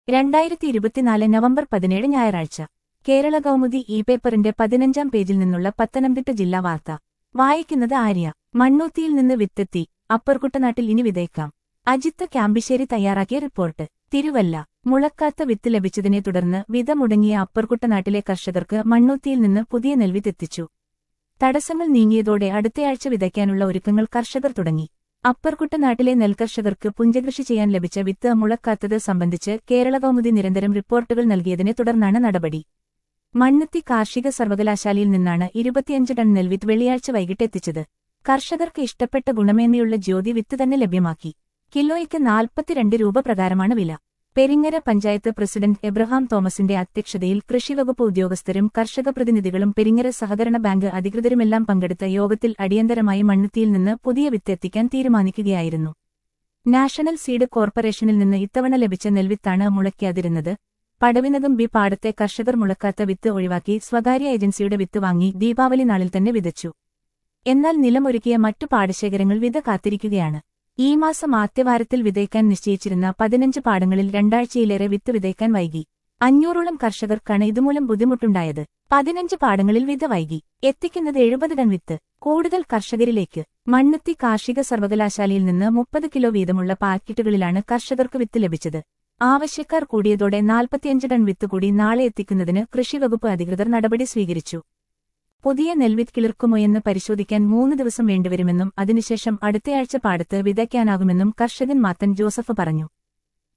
രണ്ടായിരത്തി ഇരുപത്തിനാല് നവംബർ പതിനേഴ് ഞായറാഴ്ച കേരള കൗമുദി ഇ പേപ്പറിന്റെ പതിനഞ്ചാം പേജിൽ നിന്നുള്ള പത്തനംതിട്ട ജില്ലാ വാർത്ത വായിക്കുന്നത് ആര്യ മണ്ണൂത്തിയിൽ നിന്ന് വിത്തെത്തി അപ്പർകുട്ടനാട്ടിൽ ഇനി വിതയ്ക്കാം അജിത്ത് ക്യാമ്പിശ്ശേരി തയ്യാറാക്കിയ റിപ്പോർട്ട് തിരുവല്ല മുളക്കാത്ത വിത്ത് ലഭിച്ചതിനെ തുടർന്ന് വിത മുടങ്ങിയ അപ്പർകുട്ടനാട്ടിലെ കർഷകർക്ക് മണ്ണൂത്തിയിൽ നിന്ന് പുതിയ നെൽവിത്തെത്തിച്ചു തടസ്സങ്ങൾ നീങ്ങിയതോടെ അടുത്തയാഴ്ച വിതയ്ക്കാനുള്ള ഒരുക്കങ്ങൾ കർഷകർ തുടങ്ങി അപ്പർകുട്ടനാട്ടിലെ നെൽകർഷകർക്ക് പുഞ്ചകൃഷി ചെയ്യാൻ ലഭിച്ച വിത്ത് മുളക്കാത്തത് സംബന്ധിച്ച് കേരള കൗമുദി നിരന്തരം റിപ്പോർട്ടുകൾ നൽകിയതിനെ തുടർന്നാണ് നടപടി മണ്ണുത്തി കാർഷിക സർവകലാശാലയിൽ നിന്നാണ് ഇരുപത്തിയഞ്ച് ടൺ നെൽവിത്ത് വെള്ളിയാഴ്ച വൈകിട്ട് എത്തിച്ചത് കർഷകർക്ക് ഇഷ്ടപ്പെട്ട ഗുണമേന്മയുള്ള ജ്യോതി വിത്ത് തന്നെ ലഭ്യമാക്കി കിലോയ്ക്ക് നാൽപ്പത്തിരണ്ട് രൂപ പ്രകാരമാണ് വില പെരിങ്ങര പഞ്ചായത്ത് പ്രസിഡന്റ് എബ്രഹാം തോമസിന്റെ അധ്യക്ഷതയിൽ കൃഷിവകുപ്പ് ഉദ്യോഗസ്ഥരും കർഷക പ്രതിനിധികളും പെരിങ്ങര സഹകരണ ബാങ്ക് അധികൃതരുമെല്ലാം പങ്കെടുത്ത യോഗത്തിൽ അടിയന്തരമായി മണ്ണുത്തിയിൽ നിന്ന് പുതിയ വിത്ത് എത്തിക്കാൻ തീരുമാനിക്കുകയായിരുന്നു നാഷണൽ സീഡ് കോർപ്പറേഷനിൽ നിന്ന് ഇത്തവണ ലഭിച്ച നെൽവിത്താണ് മുളയ്ക്കാതിരുന്നത് പടവിനകം ബി പാടത്തെ കർഷകർ മുളക്കാത്ത വിത്ത് ഒഴിവാക്കി സ്വകാര്യ ഏജൻസിയുടെ വിത്ത് വാങ്ങി ദീപാവലി നാളിൽ തന്നെ വിതച്ചു എന്നാൽ നിലമൊരുക്കിയ മറ്റു പാടശേഖരങ്ങൾ വിത കാത്തിരിക്കുകയാണ് ഈ മാസം ആദ്യവാരത്തിൽ വിതയ്ക്കാൻ നിശ്ചയിച്ചിരുന്ന പതിനഞ്ച് പാടങ്ങളിൽ രണ്ടാഴ്ചയിലേറെ വിത്ത് വിതയ്ക്കാൻ വൈകി അഞ്ഞൂറോളം കർഷകർക്കാണ് ഇതുമൂലം ബുദ്ധിമുട്ടുണ്ടായത് പതിനഞ്ച് പാടങ്ങളിൽ വിത വൈകി എത്തിക്കുന്നത് എഴുപത് ടൺ വിത്ത് കൂടുതൽ കർഷകരിലേക്ക് മണ്ണുത്തി കാർഷിക സർവകലാശാലയിൽ നിന്ന് മുപ്പത് കിലോ വീതമുള്ള പാക്കറ്റുകളിലാണ് കർഷകർക്ക് വിത്ത് ലഭിച്ചത് ആവശ്യക്കാർ കൂടിയതോടെ നാൽപ്പത്തിയഞ്ച് ടൺ വിത്ത് കൂടി നാളെ എത്തിക്കുന്നതിന് കൃഷിവകുപ്പ് അധികൃതർ നടപടി സ്വീകരിച്ചു പുതിയ നെൽവിത്ത് കിളിർക്കുമോയെന്ന് പരിശോധിക്കാൻ മൂന്ന് ദിവസം വേണ്ടിവരുമെന്നും അതിനുശേഷം അടുത്തയാഴ്ച പാടത്ത് വിതയ്ക്കാനാകുമെന്നും കർഷകൻ മാത്തൻ ജോസഫ് പറഞ്ഞു